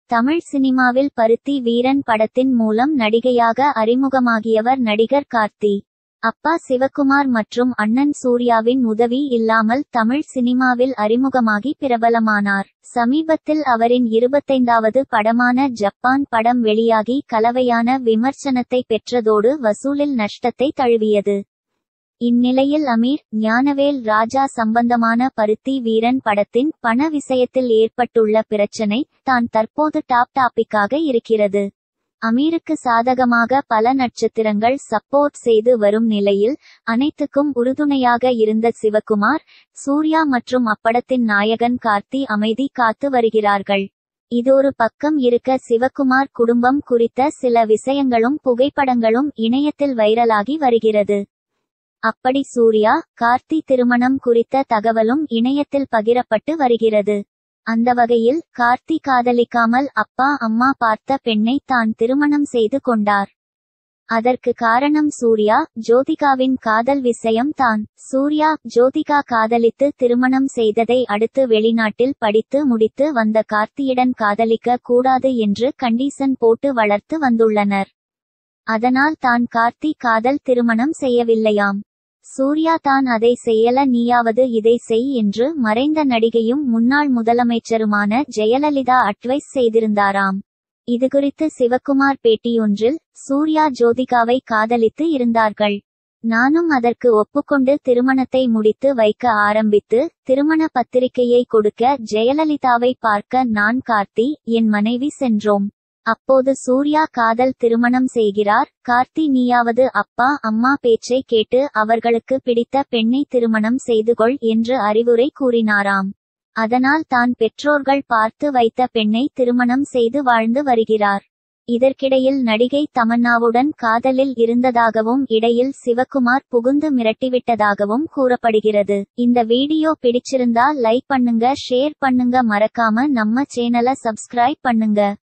தமிழ் சினிமாவில் பருத்தி வீரன் படத்தின் மூலம் நடிகையாக அறிமுகமாகியவர் நடிகர் கார்த்தி அப்பா சிவகுமார் மற்றும் அண்ணன் சூர்யாவின் உதவி இல்லாமல் தமிழ் சினிமாவில் அறிமுகமாகி பிரபலமானார் சமீபத்தில் அவரின் இருபத்தைந்தாவது படமான ஜப்பான் படம் வெளியாகி கலவையான விமர்சனத்தை பெற்றதோடு வசூலில் நஷ்டத்தை தழுவியது இந்நிலையில் அமீர் ஞானவேல் ராஜா சம்பந்தமான பருத்தி வீரன் படத்தின் பண விஷயத்தில் ஏற்பட்டுள்ள பிரச்சனை தான் தற்போது டாப் டாபிக்காக இருக்கிறது அமீருக்கு சாதகமாக பல நட்சத்திரங்கள் சப்போர்ட் செய்து வரும் நிலையில் அனைத்துக்கும் உறுதுணையாக இருந்த சிவகுமார் சூர்யா மற்றும் அப்படத்தின் நாயகன் கார்த்தி அமைதி காத்து வருகிறார்கள் இதொரு பக்கம் இருக்க சிவகுமார் குடும்பம் குறித்த சில விஷயங்களும் புகைப்படங்களும் இணையத்தில் வைரலாகி வருகிறது அப்படி சூர்யா கார்த்தி திருமணம் குறித்த தகவலும் இணையத்தில் பகிரப்பட்டு வருகிறது அந்த வகையில் கார்த்தி காதலிக்காமல் அப்பா அம்மா பார்த்த பெண்ணை தான் திருமணம் செய்து கொண்டார் அதற்கு காரணம் சூர்யா ஜோதிகாவின் காதல் விஷயம் தான் சூர்யா ஜோதிகா காதலித்து திருமணம் செய்ததை அடுத்து வெளிநாட்டில் படித்து முடித்து வந்த கார்த்தியுடன் காதலிக்க கூடாது என்று கண்டிஷன் போட்டு வளர்த்து வந்துள்ளனர் அதனால் தான் கார்த்தி காதல் திருமணம் செய்யவில்லையாம் சூர்யா தான் அதை செய்யல நீயாவது இதை செய் என்று மறைந்த நடிகையும் முன்னாள் முதலமைச்சருமான ஜெயலலிதா அட்வைஸ் செய்திருந்தாராம் இதுகுறித்து சிவகுமார் பேட்டியொன்றில் சூர்யா ஜோதிகாவை காதலித்து இருந்தார்கள் நானும் அதற்கு ஒப்புக்கொண்டு திருமணத்தை முடித்து வைக்க ஆரம்பித்து திருமண பத்திரிகையை கொடுக்க ஜெயலலிதாவை பார்க்க நான் கார்த்தி என் மனைவி சென்றோம் அப்போது சூர்யா காதல் திருமணம் செய்கிறார் கார்த்தி நீயாவது அப்பா அம்மா பேச்சை கேட்டு அவர்களுக்கு பிடித்த பெண்ணை திருமணம் செய்துகொள் என்று அறிவுரை கூறினாராம் அதனால் தான் பெற்றோர்கள் பார்த்து வைத்த பெண்ணை திருமணம் செய்து வாழ்ந்து வருகிறார் இதற்கிடையில் நடிகை தமன்னாவுடன் காதலில் இருந்ததாகவும் இடையில் சிவகுமார் புகுந்து மிரட்டிவிட்டதாகவும் கூறப்படுகிறது இந்த வீடியோ பிடிச்சிருந்தா லைக் பண்ணுங்க ஷேர் பண்ணுங்க மறக்காம நம்ம சேனலை சப்ஸ்கிரைப் பண்ணுங்க